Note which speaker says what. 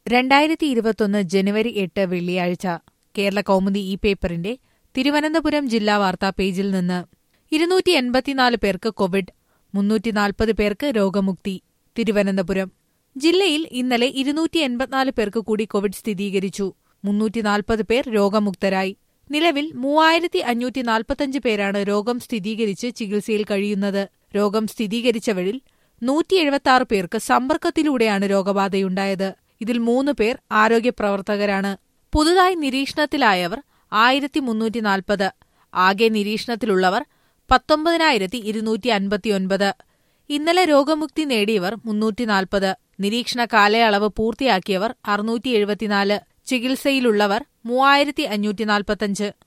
Speaker 1: രണ്ടായിരത്തി ഇരുപത്തൊന്ന് ജനുവരി എട്ട് വെള്ളിയാഴ്ച കേരള കൗമുദി ഈ പേപ്പറിന്റെ തിരുവനന്തപുരം ജില്ലാ വാർത്താ പേജിൽ നിന്ന് ഇരുന്നൂറ്റി എൺപത്തിനാല് പേർക്ക് കോവിഡ് മുന്നൂറ്റി നാൽപ്പത് പേർക്ക് രോഗമുക്തി തിരുവനന്തപുരം ജില്ലയിൽ ഇന്നലെ ഇരുന്നൂറ്റി എൺപത്തിനാല് പേർക്ക് കൂടി കോവിഡ് സ്ഥിരീകരിച്ചു മുന്നൂറ്റി നാൽപ്പത് പേർ രോഗമുക്തരായി നിലവിൽ മൂവായിരത്തി അഞ്ഞൂറ്റി നാൽപ്പത്തഞ്ച് പേരാണ് രോഗം സ്ഥിരീകരിച്ച് ചികിത്സയിൽ കഴിയുന്നത് രോഗം സ്ഥിരീകരിച്ചവരിൽ നൂറ്റി എഴുപത്തി ആറ് പേർക്ക് സമ്പർക്കത്തിലൂടെയാണ് രോഗബാധയുണ്ടായത് ഇതിൽ മൂന്ന് പേർ ആരോഗ്യപ്രവർത്തകരാണ് പുതുതായി നിരീക്ഷണത്തിലായവർ ആയിരത്തി മുന്നൂറ്റി നാൽപ്പത് ആകെ നിരീക്ഷണത്തിലുള്ളവർ പത്തൊമ്പതിനായിരത്തി ഇരുന്നൂറ്റി അൻപത്തിയൊൻപത് ഇന്നലെ രോഗമുക്തി നേടിയവർ മുന്നൂറ്റി നാൽപ്പത് നിരീക്ഷണ കാലയളവ് പൂർത്തിയാക്കിയവർ അറുന്നൂറ്റി എഴുപത്തിനാല് ചികിത്സയിലുള്ളവർ മൂവായിരത്തി അഞ്ഞൂറ്റി നാൽപ്പത്തഞ്ച്